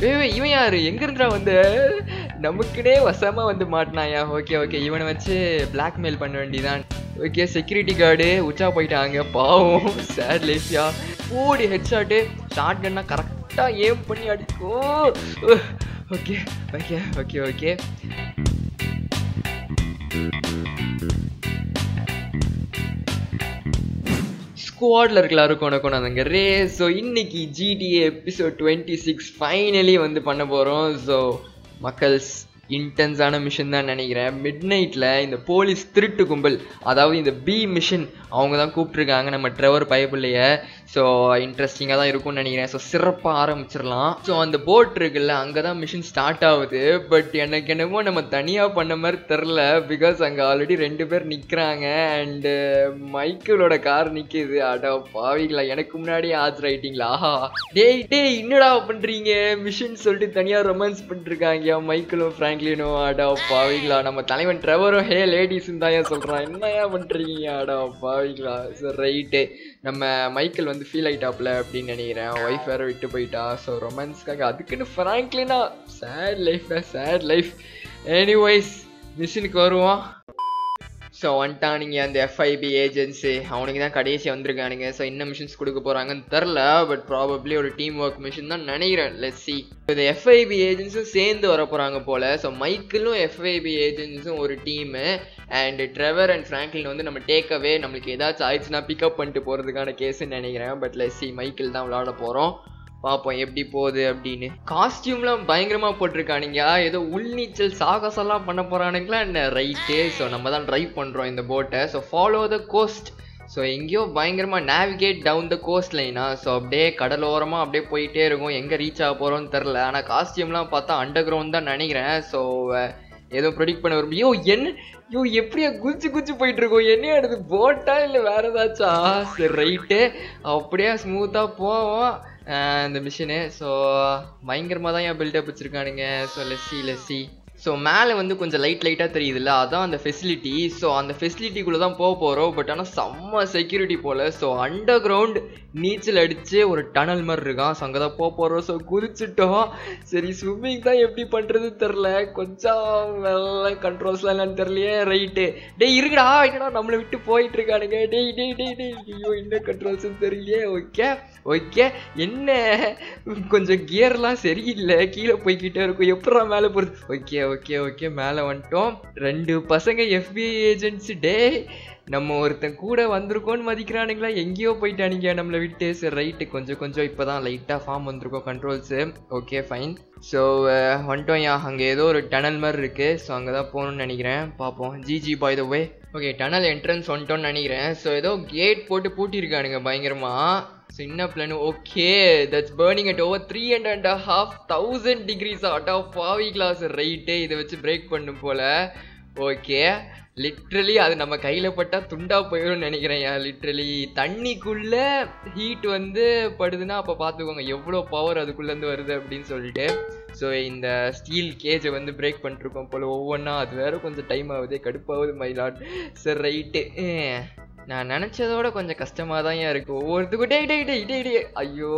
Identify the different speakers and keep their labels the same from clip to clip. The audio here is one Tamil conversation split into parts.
Speaker 1: ஏய் இவன் யாரு எங்க இருந்துடா வந்த நமக்குனே வசமா வந்து மாட்டினாயா ஓகே ஓகே இவனை வச்சு பிளாக்மெயில் பண்ண வேண்டியதான் ஓகே செக்யூரிட்டி கார்டு உச்சா போயிட்டாங்க பாவம் சேட் லைஃப்யா ஓடி ஹெட் ஷாட்டு ஷார்ட் கன்னா கரெக்டாக ஏம் பண்ணி அடிக்கும் ஓகே ஓகே ஓகே ஓகே ஸ்குவாடில் இருக்க எல்லாருக்கும் உனக்கு கொண்டாந்துங்க ரே ஸோ இன்னைக்கு GTA episode twenty six finally வந்து பண்ண போகிறோம் ஸோ மக்கள்ஸ் இன்டென்ஸான மிஷன் தான் நினைக்கிறேன் மிட் நைட்டில் இந்த போலீஸ் திருட்டு கும்பல் அதாவது இந்த பி மிஷன் அவங்க தான் கூப்பிட்ருக்காங்க நம்ம ட்ரெவர் பயப்பிள்ளைய ஸோ இன்ட்ரெஸ்டிங்காக தான் இருக்கும்னு நினைக்கிறேன் ஸோ சிறப்பாக ஆரம்பிச்சிடலாம் ஸோ அந்த போட் இருக்குல்ல அங்கே தான் மிஷன் ஸ்டார்ட் ஆகுது பட் எனக்கு என்னமோ நம்ம தனியாக பண்ண மாதிரி தெரில பிகாஸ் அங்கே ஆல்ரெடி ரெண்டு பேர் நிற்கிறாங்க அண்டு மைக்கிளோட கார் நிற்கிது அடா பாவிங்களா எனக்கு முன்னாடியே ஆஜர் ஆயிட்டீங்களா ஆஹா டேய் டேய் என்னடா பண்ணுறீங்க மிஷன் சொல்லிட்டு தனியாக ரொமான்ஸ் பண்ணிருக்காங்க மைக்கிளும் ஃப்ராங்க்லினும் அடா பாவிங்களா நம்ம தலைவன் ட்ரெவரும் ஹே லேடிஸ்ன்னு தான் ஏன் சொல்கிறான் என்னையா பண்ணுறீங்க அடா பாவிங்களா சரி ரைட்டு நம்ம மைக்கேல் வந்து ஃபீல் ஆயிட்டாப்ல அப்படின்னு நினைக்கிறேன் ஒய்ஃப் வேற விட்டு போயிட்டா ஸோ ரொமான்ஸ்க்காக அதுக்குன்னு ஃப்ராங்க்லினா sad life sad life anyways மிஷினுக்கு வருவோம் ஸோ வந்துட்டானுங்க அந்த எஃப்ஐபி ஏஜென்சி அவனுக்கு தான் கடைசி வந்திருக்கானுங்க ஸோ என்ன மிஷின்ஸ் கொடுக்க போகிறாங்கன்னு தெரில பட் ப்ராபப்ளி ஒரு டீம் ஒர்க் மிஷின் தான் நினைக்கிறேன் லெஸ் சி இந்த எஃப்ஐபி ஏஜென்ஸும் சேர்ந்து வர போகிறாங்க போல் ஸோ மைக்கிளும் எஃப்ஐபி ஏஜென்ஸும் ஒரு team and Trevor and Franklin வந்து நம்ம டேக்அவே நம்மளுக்கு ஏதாச்சும் ஆயிடுச்சுன்னா பிக்கப் பண்ணிட்டு போகிறதுக்கான கேஸுன்னு நினைக்கிறேன் பட் லெஸ் சி மைக்கிள் தான் விளாட போகிறோம் பார்ப்போம் எப்படி போகுது அப்படின்னு காஸ்டியூம்லாம் பயங்கரமாக போட்டிருக்கானுங்க ஏதோ உள்நீச்சல் சாகசம்லாம் பண்ண போகிறானுங்களா என்ன ரைட்டு ஸோ நம்ம தான் ட்ரைவ் பண்ணுறோம் இந்த போட்டை so follow the coast so எங்கேயோ பயங்கரமாக நேவிகேட் டவுன் த கோஸ்ட் லைனா ஸோ அப்படியே கடலோரமாக அப்படியே போயிட்டே இருக்கும் எங்கே ரீச் ஆக போகிறோம்னு தெரில ஆனால் காஸ்டியூம்லாம் பார்த்தா அண்டர் கிரவுண்ட் தான் நினைக்கிறேன் ஸோ ஏதோ ப்ரொடிக்ட் பண்ண வரும் யோ என்ன யோ எப்படியா குச்சி குச்சி போயிட்டு இருக்கோம் என்ன எடுத்து போட்டா இல்லை வேற ஏதாச்சா சரி ரைட்டு அப்படியே ஸ்மூத்தாக போவோம் இந்த மிஷினு ஸோ பயங்கரமாக தான் என் பில்டப் வச்சுருக்கானுங்க ஸோ லெஸ்ஸி லெஸ்ஸி ஸோ மேலே வந்து கொஞ்சம் லைட் லைட்டாக தெரியுதுல்ல அதான் அந்த ஃபெசிலிட்டி ஸோ அந்த ஃபெசிலிட்டிக்குள்ளே தான் போக போகிறோம் பட் ஆனால் செம்ம செக்யூரிட்டி போல் ஸோ அண்டர் கிரவுண்ட் நீச்சல் அடித்து ஒரு டனல் மாதிரி இருக்கான் ஸோ அங்கே தான் போக போகிறோம் ஸோ குதிச்சுட்டோம் சரி ஸ்விம்மிங் தான் எப்படி பண்ணுறது தெரில கொஞ்சம் வெள்ள கண்ட்ரோல்ஸ்லாம் என்னன்னு தெரியலையே ரைட்டு டேய் இருக்குடா என்னடா நம்மளை விட்டு போயிட்டு இருக்கானுங்க டேய் டேய் டேய் டேய் ஐயோ என்ன கண்ட்ரோல்ஸ்னு தெரியலையே ஓகே ஓகே என்ன கொஞ்சம் கியர்லாம் சரியில்லை கீழே போய்கிட்டே இருக்கும் எப்படா மேலே போகிறது ஓகே ஓகே ஓகே மேலே வந்துட்டோம் ரெண்டு பசங்க எஃபிஐ ஏஜென்ட்ஸ் டே நம்ம ஒருத்தன் கூட வந்திருக்கோன்னு மதிக்கிறானுங்களா எங்கேயோ போயிட்டானுங்க நம்மளை விட்டு சரி ரைட்டு கொஞ்சம் கொஞ்சம் இப்போ தான் லைட்டாக ஃபார்ம் வந்திருக்கோம் கண்ட்ரோல்ஸு ஓகே ஃபைன் ஸோ வந்துட்டோம் யா அங்கே ஏதோ ஒரு டனல் மாதிரி இருக்குது ஸோ அங்கே தான் போகணும்னு நினைக்கிறேன் பார்ப்போம் GG by the way okay tunnel entrance வந்துட்டோம்னு நினைக்கிறேன் ஸோ ஏதோ கேட் போட்டு பூட்டியிருக்கானுங்க பயங்கரமாக ஸோ என்ன plan okay that's burning at over three and and half thousand degrees at of பாவி கிளாஸ் ரைட்டு இதை வச்சு பிரேக் பண்ணும் போல் ஓகே லிட்ரலி அது நம்ம கையில் பட்டால் துண்டா போயிடும்னு நினைக்கிறேன் லிட்ரலி தண்ணிக்குள்ளே ஹீட் வந்து படுதுன்னா அப்போ பார்த்துக்கோங்க எவ்வளோ பவர் அதுக்குள்ளேருந்து வருது அப்படின்னு சொல்லிட்டு ஸோ இந்த ஸ்டீல் கேஜை வந்து பிரேக் பண்ணிருக்கோம் போல் ஒவ்வொன்றா அது வேற கொஞ்சம் டைம் ஆகுது கடுப்பாகுது மைலாட் சரி ரைட்டு நான் நினச்சதோட கொஞ்சம் கஷ்டமாக தான் இருக்குது ஒவ்வொருத்துக்கும் டே டே டே டே டே ஐயோ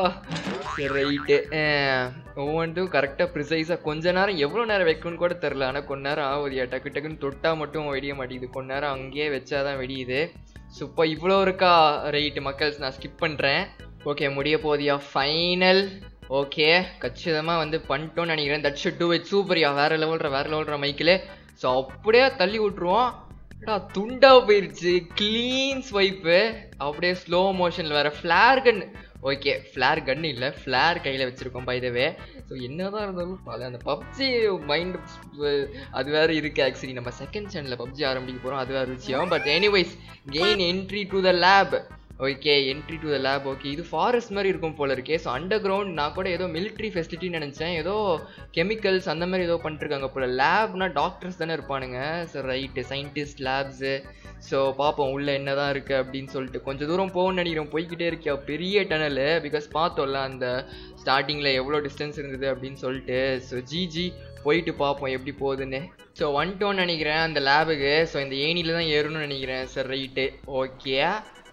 Speaker 1: சரி ரைட்டு ஒவ்வொன்றுக்கும் கரெக்டாக ப்ரிசைஸாக கொஞ்ச நேரம் எவ்வளோ நேரம் வைக்கணும்னு கூட தெரில ஆனால் கொஞ்ச நேரம் ஆகுதியா டக்கு டக்குன்னு தொட்டால் மட்டும் வெடிய மாட்டேங்குது கொஞ்ச நேரம் அங்கேயே வச்சாதான் வெடியுது ஸோ இப்போ இவ்வளோ இருக்கா ரைட்டு மக்கள்ஸ் நான் ஸ்கிப் பண்ணுறேன் ஓகே முடிய போதியா ஃபைனல் ஓகே கச்சிதமாக வந்து பண்ணிட்டோன்னு நினைக்கிறேன் தட் ஷுட் டூ இட் சூப்பரியா வேறு லெவல்ற வேறு லெவல்ற மைக்கில் ஸோ அப்படியே தள்ளி விட்ருவோம் துண்டா போயிருச்சு க்ளீன் ஸ்வைப்பு அப்படியே ஸ்லோ மோஷனில் வேற flare gun okay flare gun இல்லை ஃப்ளார் கையில் வச்சுருக்கோம் பைதவே ஸோ என்னதான் இருந்தாலும் அது அந்த பப்ஜி மைண்ட் அது வேற இருக்கு ஆக்சுவலி நம்ம செகண்ட் சேனலில் பப்ஜி ஆரம்பிக்க போகிறோம் அது வேற விஷயம் but anyways gain entry to the lab okay entry to the lab okay இது ஃபாரஸ்ட் மாதிரி இருக்கும் போல இருக்கே ஸோ அண்டர் கிரவுண்ட் நான் கூட ஏதோ மிலிட்ரி ஃபெசிலிட்டின்னு நினச்சேன் ஏதோ கெமிக்கல்ஸ் அந்த மாதிரி ஏதோ பண்ணிருக்காங்க போல லேப்னா டாக்டர்ஸ் தானே இருப்பானுங்க so right scientist labs so பார்ப்போம் உள்ளே என்ன தான் இருக்குது அப்படின்னு சொல்லிட்டு கொஞ்சம் தூரம் போகணும்னு நினைக்கிறோம் போய்கிட்டே இருக்கியா பெரிய டனல் பிகாஸ் பார்த்தோம்ல அந்த ஸ்டார்டிங்கில் எவ்வளோ டிஸ்டன்ஸ் இருந்தது அப்படின்னு சொல்லிட்டு ஸோ ஜிஜி போயிட்டு பார்ப்போம் எப்படி போகுதுன்னு ஸோ ஒன் டோன் நினைக்கிறேன் அந்த லேபுக்கு ஸோ இந்த ஏனியில் தான் ஏறணும்னு நினைக்கிறேன் சார் ரைட்டு ஓகே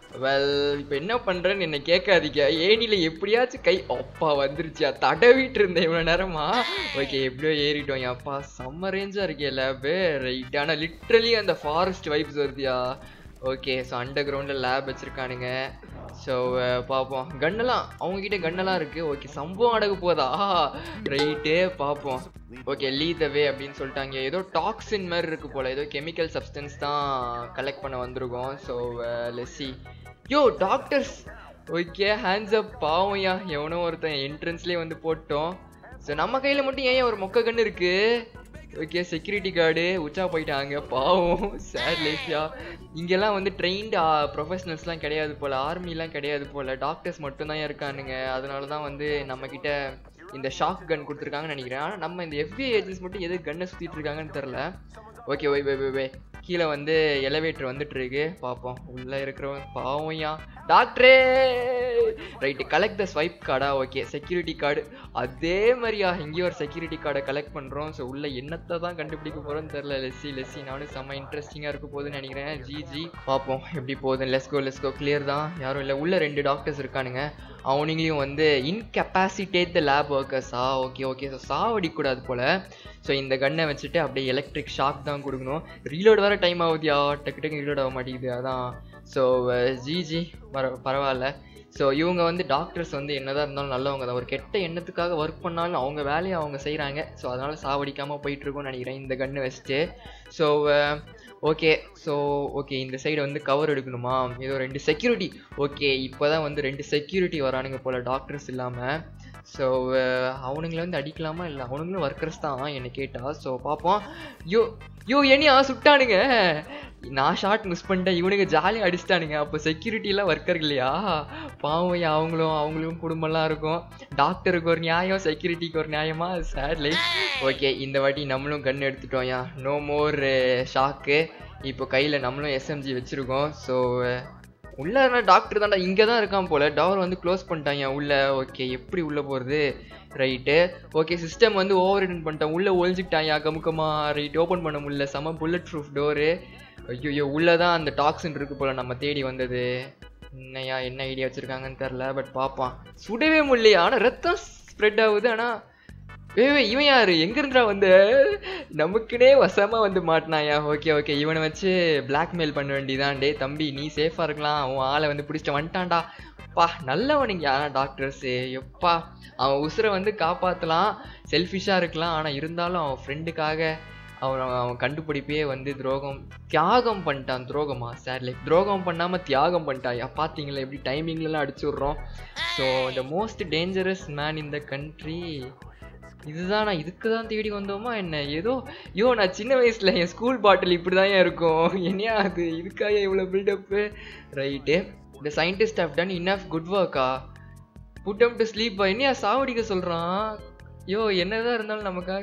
Speaker 1: வெல் இப்போ என்ன பண்றேன்னு என்ன கேட்காதீங்க ஏனில எப்படியாச்சும் கை அப்பா வந்துருச்சியா தடவிட்டு இருந்தேன் இவ்வளோ நேரமா ஓகே எப்படியோ ஏறிட்டோம் அப்பா செம்ம ரேஞ்சா இருக்கே லேபு ரைட் ஆனால் லிட்ரலி அந்த ஃபாரஸ்ட் வைப்ஸ் வருதியா ஓகே ஸோ அண்டர் கிரவுண்டில் லேப் வச்சுருக்கானுங்க ஸோ பார்ப்போம் கன்னெல்லாம் அவங்ககிட்ட கன்னெல்லாம் இருக்குது ஓகே சம்பவம் அடகு போதா ரைட்டு பார்ப்போம் ஓகே லீ த வே அப்படின்னு சொல்லிட்டாங்க ஏதோ டாக்ஸின் மாதிரி இருக்கு போல ஏதோ கெமிக்கல் சப்ஸ்டன்ஸ் தான் கலெக்ட் பண்ண வந்திருக்கோம் so let's see yo doctors okay hands up பாவம்யா எவனோ ஒருத்தன் என்ட்ரன்ஸ்லேயே வந்து போட்டோம் ஸோ நம்ம கையில் மட்டும் ஏன் ஒரு மொக்க கண்ணு இருக்கு ஓகே செக்யூரிட்டி கார்டு உச்சா போயிட்டாங்க பாவம் சேட் லைஃப்யா இங்கெல்லாம் வந்து ட்ரெயின்டு ப்ரொஃபஷனல்ஸ்லாம் கிடையாது போல் ஆர்மிலாம் கிடையாது போல் டாக்டர்ஸ் மட்டும்தான் இருக்கானுங்க அதனால தான் வந்து நம்மக்கிட்ட இந்த ஷாக் கன் கொடுத்துருக்காங்கன்னு நினைக்கிறேன் ஆனால் நம்ம இந்த எஃபிஐ ஏஜென்ட்ஸ் மட்டும் எது கன்னை சுற்றிட்டு இருக்காங்கன்னு தெரில ஓகே ஒய் வை வை வை கீழே வந்து எலவேட்டர் வந்துட்டு இருக்கு பார்ப்போம் உள்ளே இருக்கிறவன் பாவம்யா டாக்டரே ரைட்டு கலெக்ட் த ஸ்வைப் கார்டா ஓகே செக்யூரிட்டி கார்டு அதே மாதிரியா இங்கேயும் ஒரு செக்யூரிட்டி கார்டை கலெக்ட் பண்ணுறோம் ஸோ உள்ள என்னத்தை தான் கண்டுபிடிக்க போகிறோன்னு தெரில லெஸ்ஸி லெஸ்ஸி நானும் செம்ம இன்ட்ரெஸ்டிங்காக இருக்க போகுதுன்னு நினைக்கிறேன் ஜி ஜி பார்ப்போம் எப்படி போகுது லெஸ்கோ லெஸ்கோ கிளியர் தான் யாரும் இல்லை உள்ள ரெண்டு டாக்டர்ஸ் இருக்கானுங்க அவனுங்களையும் வந்து இன்கெப்பாசிட்டேட் த லேப் ஒர்க்கர்ஸா ஓகே ஓகே ஸோ சாவடிக்கூடாது போல் ஸோ இந்த கன்னை வச்சுட்டு அப்படியே எலக்ட்ரிக் ஷாக் தான் கொடுக்கணும் ரீலோட் வர டைம் ஆகுதியா டக்கு டக்கு ரீலோட் ஆக மாட்டேங்குது அதான் ஸோ ஜிஜி வர பரவாயில்ல ஸோ இவங்க வந்து டாக்டர்ஸ் வந்து என்னதான் இருந்தாலும் நல்லவங்க தான் ஒரு கெட்ட எண்ணத்துக்காக ஒர்க் பண்ணாலும் அவங்க வேலையை அவங்க செய்கிறாங்க ஸோ அதனால் சாவடிக்காமல் போயிட்டுருக்கும்னு நினைக்கிறேன் இந்த கன்று வச்சுட்டு ஸோ ஓகே ஸோ ஓகே இந்த சைடு வந்து கவர் எடுக்கணுமா ஏதோ ரெண்டு செக்யூரிட்டி ஓகே இப்போ தான் வந்து ரெண்டு செக்யூரிட்டி வரானுங்க போல் டாக்டர்ஸ் இல்லாமல் ஸோ அவனுங்களை வந்து அடிக்கலாமா இல்லை அவனுங்களும் ஒர்க்கர்ஸ் தான் என்னை கேட்டா ஸோ பார்ப்போம் யோ யோ என்னையா சுட்டானுங்க நான் ஷார்ட் மிஸ் பண்ணிட்டேன் இவனுங்க ஜாலியாக அடிச்சிட்டானுங்க அப்போ செக்யூரிட்டிலாம் ஒர்க்கர் இல்லையா பாவம் அவங்களும் அவங்களும் குடும்பம்லாம் இருக்கும் டாக்டருக்கு ஒரு நியாயம் செக்யூரிட்டிக்கு ஒரு நியாயமா சேட் லைஃப் ஓகே இந்த வாட்டி நம்மளும் கன் எடுத்துட்டோம் யா நோ மோர் ஷாக்கு இப்போ கையில் நம்மளும் எஸ்எம்ஜி வச்சுருக்கோம் ஸோ உள்ள டாக்டர் தான்டா இங்கே தான் இருக்கான் போல டவர் வந்து க்ளோஸ் பண்ணிட்டாங்க உள்ள ஓகே எப்படி உள்ள போகிறது ரைட்டு ஓகே சிஸ்டம் வந்து ஓவர் ரிட்டன் பண்ணிட்டான் உள்ளே ஒழிஞ்சிக்கிட்டாயா கமுக்கமா ரைட் ஓப்பன் பண்ண முடியல செம புல்லட் ப்ரூஃப் டோரு ஐயோ உள்ளே தான் அந்த டாக்ஸின் இருக்கு போல நம்ம தேடி வந்தது என்னையா என்ன ஐடியா வச்சுருக்காங்கன்னு தெரில பட் பார்ப்பான் சுடவே முடியலையா ஆனால் ரத்தம் ஸ்ப்ரெட் ஆகுது ஆனால் ஏய் இவன் யாரு எங்க இருந்தா வந்து நமக்குனே வசமா வந்து மாட்டினாயா ஓகே ஓகே இவனை வச்சு பிளாக்மெயில் பண்ண வேண்டியதான் டே தம்பி நீ சேஃபா இருக்கலாம் அவன் ஆளை வந்து பிடிச்சிட்டு வந்துட்டான்டா பா நல்லவனுங்க யாரா டாக்டர்ஸு எப்பா அவன் உசுரை வந்து காப்பாற்றலாம் செல்ஃபிஷாக இருக்கலாம் ஆனால் இருந்தாலும் அவன் ஃப்ரெண்டுக்காக அவன் அவன் கண்டுபிடிப்பே வந்து துரோகம் தியாகம் பண்ணிட்டான் துரோகமா சேட் லைக் துரோகம் பண்ணாமல் தியாகம் பண்ணிட்டாயா பார்த்தீங்களா எப்படி டைமிங்லலாம் அடிச்சு விட்றோம் so the most dangerous man in the country இதுதான் நான் இதுக்கு தான் தேடி வந்தோமா என்ன ஏதோ ஐயோ நான் சின்ன வயசில் என் ஸ்கூல் பாட்டில் இப்படி தான் இருக்கும் என்னையா அது இதுக்காக இவ்வளோ பில்டப்பு ரைட்டு இந்த scientist have done enough good ஒர்க்கா புட் அப் டு ஸ்லீப் என்னையா சாவடிக்க சொல்கிறான் ஐயோ என்னதான் இருந்தாலும் நமக்காக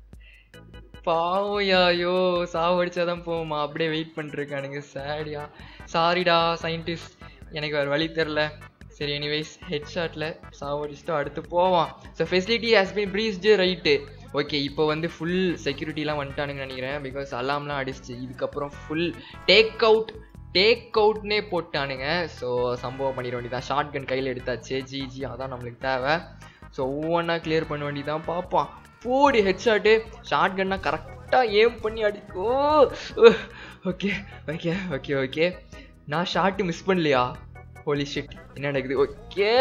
Speaker 1: பாவையா ஐயோ சாவடிச்சாதான் போவோமா அப்படியே வெயிட் பண்ணிருக்கானுங்க சேடியா சாரிடா சயின்டிஸ்ட் எனக்கு வேறு வழி தெரில சரி எனிவைஸ் ஹெட் ஷாட்டில் சாவடிச்சுட்டு அடுத்து போவான் so facility has been breached right okay இப்போ வந்து ஃபுல் செக்யூரிட்டிலாம் வந்துட்டானுங்கன்னு நினைக்கிறேன் பிகாஸ் அலாம்லாம் அடிச்சு இதுக்கப்புறம் ஃபுல் டேக் அவுட் டேக் அவுட்னே போட்டானுங்க ஸோ சம்பவம் பண்ணிட வேண்டியதான் ஷார்ட் கன் கையில் எடுத்தாச்சு ஜி ஜி அதான் நம்மளுக்கு தேவை ஸோ ஒவ்வொன்றா கிளியர் பண்ண வேண்டியதான் பார்ப்பான் போடி ஹெட்ஷாட்டு ஷார்ட் கன்னா கரெக்டாக ஏம் பண்ணி அடிக்கும் ஓகே ஓகே ஓகே ஓகே நான் ஷார்ட்டு மிஸ் பண்ணலையா ஹோலி ஷிட் என்ன நடக்குது ஓகே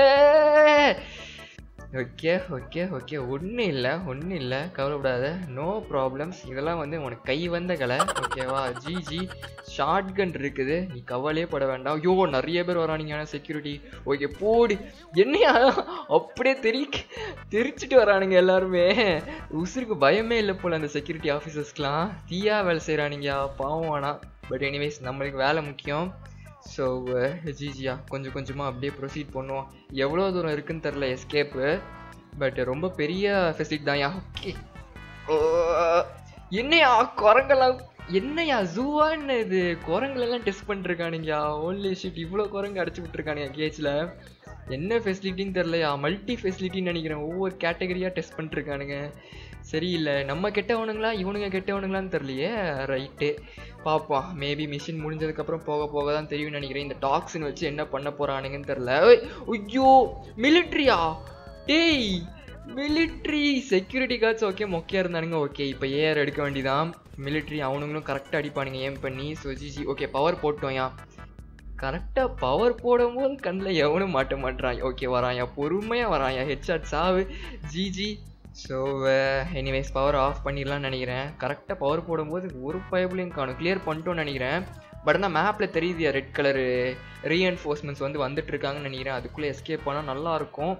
Speaker 1: ஓகே ஓகே ஓகே ஒன்றும் இல்லை ஒன்றும் இல்லை கவலைப்படாத நோ ப்ராப்ளம்ஸ் இதெல்லாம் வந்து உனக்கு கை வந்த கலை ஓகேவா ஜி ஜி ஷார்ட் கன் இருக்குது நீ கவலையே பட வேண்டாம் ஐயோ நிறைய பேர் வரானுங்க செக்யூரிட்டி ஓகே போடி என்னையா அப்படியே தெரி தெரிச்சிட்டு வரானுங்க எல்லாருமே உசுருக்கு பயமே இல்லை போல் அந்த செக்யூரிட்டி ஆஃபீஸர்ஸ்க்கெலாம் தீயா வேலை செய்கிறானுங்கயா பாவம் ஆனால் பட் எனிவேஸ் நம்மளுக்கு வேலை முக்கியம் ஸோ ஜிஜியா கொஞ்சம் கொஞ்சமாக அப்படியே ப்ரொசீட் பண்ணுவோம் எவ்வளோ தூரம் இருக்குன்னு தெரில எஸ்கேப்பு பட் ரொம்ப பெரிய ஃபெசிலிட்டி தான் யா ஓகே என்னையா குரங்கெல்லாம் என்னையா ஜூவான்னு இது குரங்குலெல்லாம் டெஸ்ட் பண்ணிருக்கானுங்கயா ஓன்லி ஷீட் இவ்வளோ குரங்கு அடைச்சி விட்ருக்கானுங்க கேஜில் என்ன ஃபெசிலிட்டின்னு தெரிலையா மல்டி ஃபெசிலிட்டின்னு நினைக்கிறேன் ஒவ்வொரு கேட்டகரியாக டெஸ்ட் பண்ணிருக்கானுங்க சரியில்லை நம்ம கெட்டவனுங்களா இவனுங்க கெட்டவனுங்களான்னு தெரியலையே ரைட்டு பார்ப்போம் மேபி மிஷின் முடிஞ்சதுக்கப்புறம் போக போக தான் தெரியும்னு நினைக்கிறேன் இந்த டாக்ஸின் வச்சு என்ன பண்ண போகிறானுங்கன்னு தெரில ஐயோ மிலிட்ரியா டேய் மிலிட்ரி செக்யூரிட்டி கார்ட்ஸ் ஓகே மொக்கையாக இருந்தானுங்க ஓகே இப்போ ஏஆர் எடுக்க வேண்டியதான் மிலிட்ரி அவனுங்களும் கரெக்டாக அடிப்பானுங்க ஏம் பண்ணி ஸோ ஜிஜி ஓகே பவர் போட்டோம்யா கரெக்டாக பவர் போடும்போது கண்ணில் எவனும் மாட்ட மாட்டான் ஓகே வராயா பொறுமையாக வராயா ஹெட்ஷாட் சாவு GG so anyways power off பண்ணிடலாம்னு நினைக்கிறேன் கரெக்டாக பவர் போடும்போது ஒரு பயபுலையும் காணும் கிளியர் பண்ணிட்டோம்னு நினைக்கிறேன் பட் ஆனால் மேப்பில் தெரியுது ரெட் கலரு ரீஎன்ஃபோர்ஸ்மெண்ட்ஸ் வந்து வந்துட்டு இருக்காங்கன்னு நினைக்கிறேன் அதுக்குள்ளே எஸ்கேப் பண்ணால் நல்லாயிருக்கும்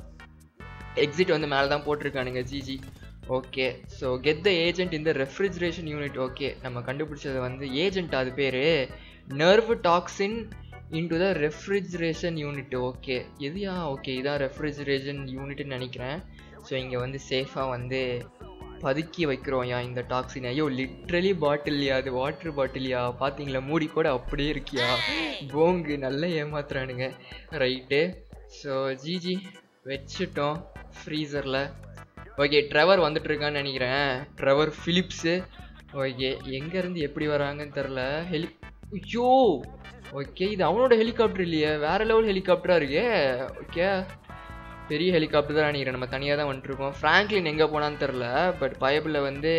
Speaker 1: எக்ஸிட் வந்து மேலே தான் போட்டிருக்கானுங்க GG okay so get the agent இந்த ரெஃப்ரிஜரேஷன் யூனிட் ஓகே நம்ம கண்டுபிடிச்சது வந்து ஏஜென்ட் அது பேர் nerve toxin into the refrigeration unit okay எதுயா ஓகே இதான் ரெஃப்ரிஜரேஷன் யூனிட்னு நினைக்கிறேன் ஸோ இங்கே வந்து சேஃபாக வந்து பதுக்கி வைக்கிறோம்யா இந்த டாக்ஸின் ஐயோ லிட்ரலி பாட்டில்யா அது வாட்டர் பாட்டில்யா பார்த்தீங்களா மூடி கூட அப்படியே இருக்கியா போங்கு நல்லா ஏமாத்துறானுங்க ரைட்டு ஸோ ஜிஜி வச்சுட்டோம் ஃப்ரீசரில் ஓகே ட்ரெவர் வந்துட்டு இருக்கான்னு நினைக்கிறேன் ட்ரெவர் ஃபிலிப்ஸு ஓகே எங்கேருந்து எப்படி வராங்கன்னு தெரில ஹெலி ஐயோ ஓகே இது அவனோட ஹெலிகாப்டர் இல்லையே வேற லெவல் ஹெலிகாப்டராக இருக்கே ஓகே பெரிய ஹெலிகாப்டர் தான் நினைக்கிறேன் நம்ம தனியாக தான் வந்துட்டுருக்கோம் ஃப்ராங்க்லின் எங்கே போனான்னு தெரில பட் பயபில் வந்து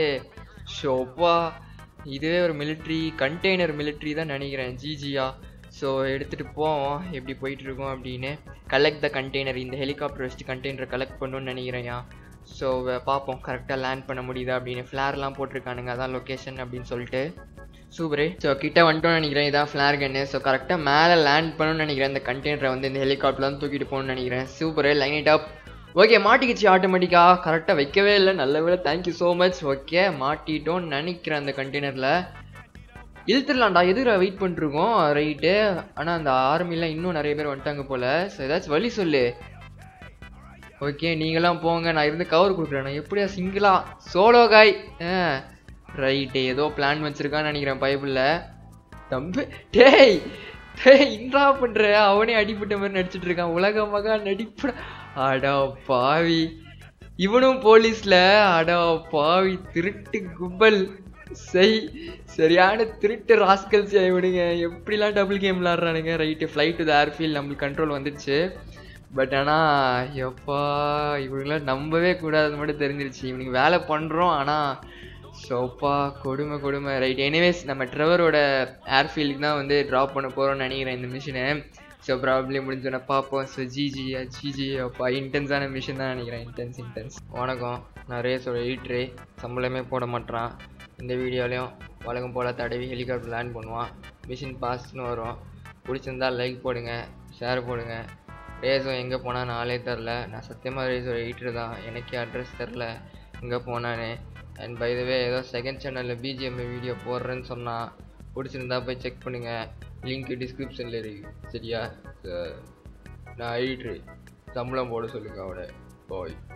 Speaker 1: ஷோப்பா இதுவே ஒரு மிலிட்ரி கண்டெய்னர் மிலிட்ரி தான் நினைக்கிறேன் ஜிஜியா ஸோ எடுத்துகிட்டு போவோம் எப்படி போயிட்டுருக்கோம் அப்படின்னு கலெக்ட் த கண்டெய்னர் இந்த ஹெலிகாப்டர் வச்சுட்டு கண்டெய்னரை கலெக்ட் பண்ணணும்னு நினைக்கிறேன்யா ஸோ பார்ப்போம் கரெக்டாக லேண்ட் பண்ண முடியுதா அப்படின்னு ஃப்ளேர்லாம் போட்டிருக்கானுங்க அதான் லொக்கேஷன் அப்படின்னு சொல்லிட்டு சூப்பரு ஸோ கிட்ட வந்துட்டோம்னு நினைக்கிறேன் இதான் ஃப்ளார் கன்னு ஸோ கரெக்டாக மேலே லேண்ட் பண்ணணும்னு நினைக்கிறேன் இந்த கண்டெய்னரை வந்து இந்த ஹெலிகாப்டர் தான் தூக்கிட்டு போகணும்னு நினைக்கிறேன் super line it up okay மாட்டிக்கிச்சு ஆட்டோமேட்டிக்காக கரெக்டாக வைக்கவே இல்லை நல்ல வேலை தேங்க்யூ ஸோ மச் ஓகே மாட்டிட்டோம்னு நினைக்கிறேன் அந்த கண்டெய்னரில் இழுத்துடலாம்டா எதுக்குடா வெயிட் பண்ணிருக்கோம் ரைட்டு ஆனால் அந்த ஆர்மிலாம் இன்னும் நிறைய பேர் வந்துட்டாங்க போல் ஸோ ஏதாச்சும் வழி சொல்லு ஓகே நீங்களாம் போங்க நான் இருந்து கவர் கொடுக்குறேன் நான் எப்படியா சிங்கிளா சோலோ காய் ஆ ரைட்டு ஏதோ பிளான் வச்சிருக்கான்னு நினைக்கிறேன் பைபிளில் தம்பி டேய் டேய் இன்றா பண்ற அவனே அடிபட்ட மாதிரி நடிச்சிட்டு இருக்கான் உலக மகா நடிப்பட அடா பாவி இவனும் போலீஸ்ல அடா பாவி திருட்டு கும்பல் செய் சரியான திருட்டு ராஸ்கல்ஸ் இவனுங்க எப்படிலாம் டபுள் கேம் விளாட்றானுங்க right flight to the airfield நம்மளுக்கு கண்ட்ரோல் வந்துடுச்சு பட் ஆனால் எப்பா இவனுங்களாம் நம்பவே கூடாது மட்டும் தெரிஞ்சிருச்சு இவனுக்கு வேலை பண்ணுறோம் ஆனால் ஷோப்பா கொடுமை கொடுமை ரைட் எனிவேஸ் நம்ம ட்ரெவரோட ஏர்ஃபீல்டுக்கு தான் வந்து ட்ராப் பண்ண போகிறோம்னு நினைக்கிறேன் இந்த மிஷினை ஸோ ப்ராப்ளி முடிஞ்சோன்னே பார்ப்போம் ஸோ ஜிஜி ஜிஜி அப்பா இன்டென்ஸான மிஷின் தான் நினைக்கிறேன் இன்டென்ஸ் இன்டென்ஸ் வணக்கம் நான் ரேஸோட எயிட்ரு சம்பளமே போட மாட்டான் இந்த வீடியோலையும் வழக்கம் போல் தடவி ஹெலிகாப்டர் லேண்ட் பண்ணுவான் மிஷின் பாஸ்ட்னு வரும் பிடிச்சிருந்தா லைக் போடுங்க ஷேர் போடுங்க ரேஸும் எங்கே போனான்னு ஆளே தெரில நான் சத்தியமாக ரேஸோட எயிட்ரு தான் எனக்கே அட்ரஸ் தெரில எங்கே போனான்னு அண்ட் பை வே ஏதோ செகண்ட் சேனலில் பிஜிஎம் வீடியோ போடுறேன்னு சொன்னால் பிடிச்சிருந்தா போய் செக் பண்ணுங்கள் லிங்க் டிஸ்கிரிப்ஷனில் இருக்கு சரியா நான் எயிட்ரு சம்பளம் போட சொல்லுங்க அவனை பாய்